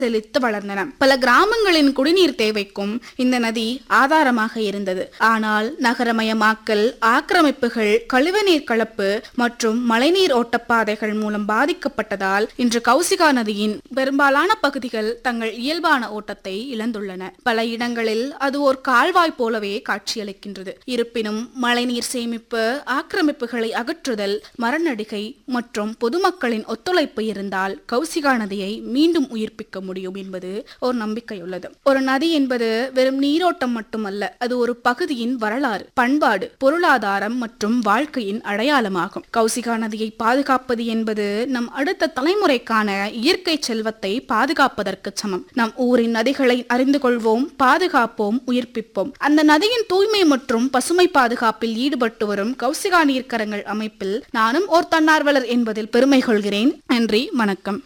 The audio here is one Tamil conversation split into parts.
செழித்து வளர்ந்தன பல கிராமங்களின் குடிநீர் தேவைக்கும் இந்த நதி ஆதாரமாக இருந்தது ஆனால் நகரமயமாக்கல் ஆக்கிரமிப்புகள் கழிவுநீர் கலப்பு மற்றும் மழைநீர் ஓட்டப்பாதைகள் மூலம் பாதிக்கப்பட்டதால் இன்று கௌசிகா நதியின் பெரும்பாலான பகுதிகள் தங்கள் இயல்பான ஓட்டத்தை இழந்துள்ளன பல இடங்களில் அது ஓர் கால்வாய் போலவே காட்சியளிக்கின்றது இருப்பினும் மழைநீர் சேமிப்பு ஆக்கிரமிப்புகளை அகற்றுதல் மரநடிகை மற்றும் பொதுமக்களின் ஒத்துழைப்பு இருந்தால் கௌசிகா நதியை மீண்டும் உயிர்ப்பிக்க முடியும் என்பது ஒரு நம்பிக்கையுள்ளது ஒரு நதி என்பது வெறும் நீரோட்டம் மட்டுமல்ல அது ஒரு பகுதியின் வரலாறு பண்பாடு பொருளாதாரம் மற்றும் வாழ்க்கையின் அடையாளமாகும் கௌசிகா நதியை பாதுகாப்பது என்பது நம் அடுத்த தலைமுறைக்கான இயற்கை செல்வத்தை பாதுகாப்பதற்கு சமம் நம் ஊரின் நதிகளை அறிந்து கொள்வோம் பாதுகாப்போம் உயிர்ப்பிப்போம் அந்த நதியின் தூய்மை மற்றும் பசுமை பாதுகாப்பில் ஈடுபட்டு வரும் கௌசிகா நீர்க்கரங்கள் அமைப்பில் நானும் ஓர் தன்னார்வலர் என்பதில் பெருமை கொள்கிறேன் நன்றி வணக்கம்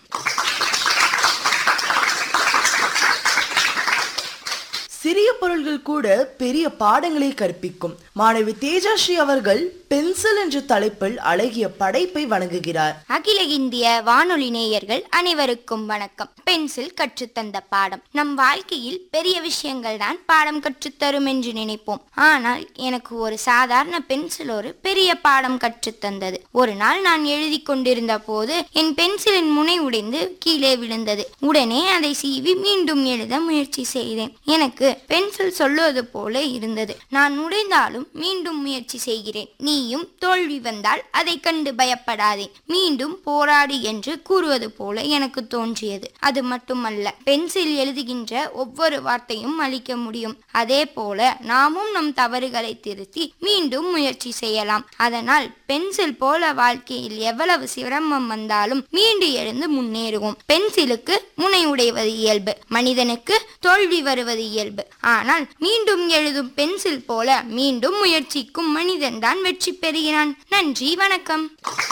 சிறிய பொருள்கள் கூட பெரிய பாடங்களை கற்பிக்கும் மாணவி தேஜாஸ்ரீ அவர்கள் பென்சில் என்ற தலைப்பில் அழகிய படைப்பை வழங்குகிறார் அகில இந்திய வானொலி நேயர்கள் அனைவருக்கும் வணக்கம் பென்சில் கற்றுத்தந்த பாடம் நம் வாழ்க்கையில் பெரிய விஷயங்கள் தான் பாடம் கற்றுத்தரும் என்று நினைப்போம் ஆனால் எனக்கு ஒரு சாதாரண பென்சில் ஒரு பெரிய பாடம் கற்றுத்தந்தது ஒரு நாள் நான் எழுதி கொண்டிருந்த போது என் பென்சிலின் முனை உடைந்து கீழே விழுந்தது உடனே அதை சீவி மீண்டும் எழுத முயற்சி செய்தேன் எனக்கு பென்சில் சொல்லுவது போல இருந்தது நான் உடைந்தாலும் மீண்டும் முயற்சி செய்கிறேன் நீயும் தோல்வி வந்தால் அதை கண்டு பயப்படாதே மீண்டும் போராடு என்று கூறுவது போல எனக்கு தோன்றியது அது மட்டுமல்ல பென்சில் எழுதுகின்ற ஒவ்வொரு வார்த்தையும் அளிக்க முடியும் அதே போல நாமும் நம் தவறுகளை திருத்தி மீண்டும் முயற்சி செய்யலாம் அதனால் பென்சில் போல வாழ்க்கையில் எவ்வளவு சிரமம் வந்தாலும் மீண்டு எழுந்து முன்னேறுவோம் பென்சிலுக்கு முனை உடைவது இயல்பு மனிதனுக்கு தோல்வி வருவது இயல்பு ஆனால் மீண்டும் எழுதும் பென்சில் போல மீண்டும் முயற்சிக்கும் மனிதன்தான் வெற்றி பெறுகிறான் நன்றி வணக்கம்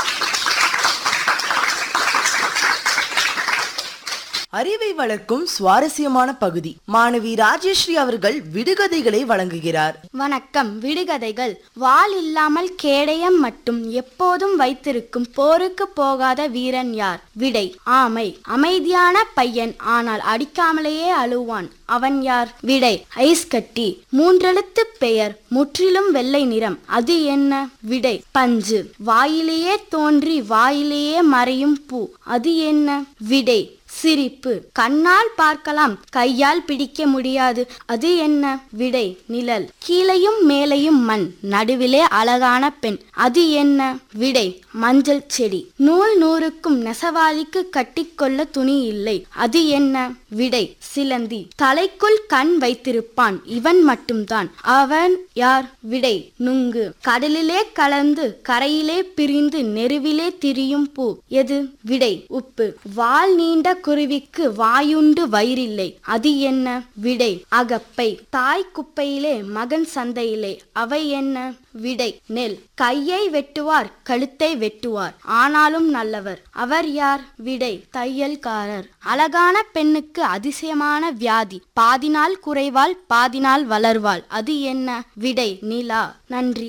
அறிவை வளர்க்கும் சுவாரஸ்யமான பகுதி மாணவி ராஜேஸ்ரீ அவர்கள் விடுகதைகளை வழங்குகிறார் வணக்கம் விடுகதைகள் வாள் இல்லாமல் கேடயம் மட்டும் எப்போதும் வைத்திருக்கும் போருக்கு போகாத வீரன் யார் விடை ஆமை அமைதியான பையன் ஆனால் அடிக்காமலேயே அழுவான் அவன் யார் விடை ஐஸ் கட்டி மூன்றெழுத்து பெயர் முற்றிலும் வெள்ளை நிறம் அது என்ன விடை பஞ்சு வாயிலேயே தோன்றி வாயிலேயே மறையும் பூ அது என்ன விடை சிரிப்பு கண்ணால் பார்க்கலாம் கையால் பிடிக்க முடியாது அது என்ன விடை நிழல் கீழையும் மேலையும் மண் நடுவிலே அழகான பெண் அது என்ன விடை மஞ்சள் செடி நூல் நூறுக்கும் நெசவாளிக்கு கட்டிக்கொள்ள துணி இல்லை அது என்ன விடை சிலந்தி தலைக்குள் கண் வைத்திருப்பான் இவன் மட்டும்தான் அவன் யார் விடை நுங்கு கடலிலே கலந்து கரையிலே பிரிந்து நெருவிலே திரியும் பூ எது விடை உப்பு வால் நீண்ட குருவிக்கு வாயுண்டு வயிறில்லை அது என்ன விடை அகப்பை தாய் குப்பையிலே மகன் சந்தையிலே அவை என்ன விடை நெல் கையை வெட்டுவார் கழுத்தை வெட்டுவார் ஆனாலும் நல்லவர் அவர் யார் விடை தையல்காரர் அழகான பெண்ணுக்கு அதிசயமான வியாதி பாதி நாள் குறைவாள் பாதி நாள் வளர்வாள் அது என்ன விடை நிலா நன்றி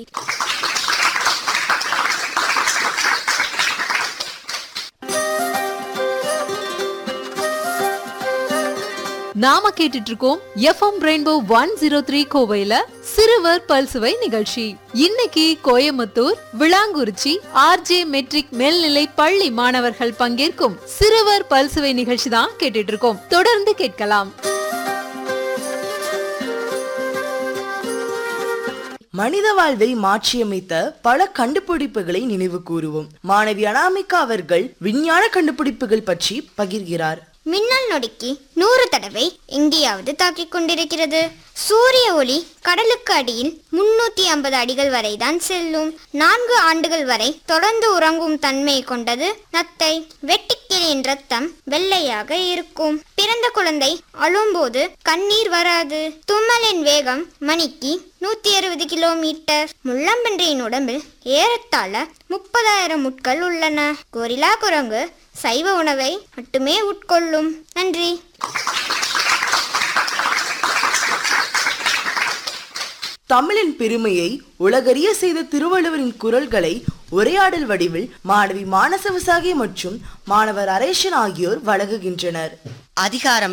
நாம கேட்டுட்டு இருக்கோம் FM rainbow one zero three கோவையில சிறுவர் பல்சுவை நிகழ்ச்சி இன்னைக்கு கோயம்புத்தூர் விளாங்குறிச்சி ஆர்ஜே மெட்ரிக் மேல்நிலை பள்ளி மாணவர்கள் பங்கேற்கும் சிறுவர் பல்சுவை நிகழ்ச்சி தான் கேட்டுட்டு இருக்கோம் தொடர்ந்து கேட்கலாம் மனித வாழ்வை மாற்றியமைத்த பல கண்டுபிடிப்புகளை நினைவு கூறுவோம் மாணவி அனாமிகா அவர்கள் விஞ்ஞான கண்டுபிடிப்புகள் பற்றி பகிர்கிறார் மின்னல் நொடிக்கு நூறு தடவை எங்கேயாவது தாக்கிக் கொண்டிருக்கிறது சூரிய ஒளி கடலுக்கு அடியில் முன்னூத்தி ஐம்பது அடிகள் வரை தான் செல்லும் நான்கு ஆண்டுகள் வரை தொடர்ந்து உறங்கும் தன்மை கொண்டது நத்தை வெட்டுக்கிளியின் ரத்தம் வெள்ளையாக இருக்கும் பிறந்த குழந்தை அழும்போது கண்ணீர் வராது தும்மலின் வேகம் மணிக்கு நூத்தி அறுபது கிலோமீட்டர் முள்ளம்பன்றியின் உடம்பில் ஏறத்தாழ முப்பதாயிரம் முட்கள் உள்ளன கொரிலா குரங்கு சைவ உணவை மட்டுமே உட்கொள்ளும் நன்றி தமிழின் பெருமையை உலகறிய செய்த திருவள்ளுவரின் குரல்களை உரையாடல் வடிவில் மாணவி மானச விசாகி மற்றும் மாணவர் அரேஷன் ஆகியோர் வழங்குகின்றனர் அதிகாரம்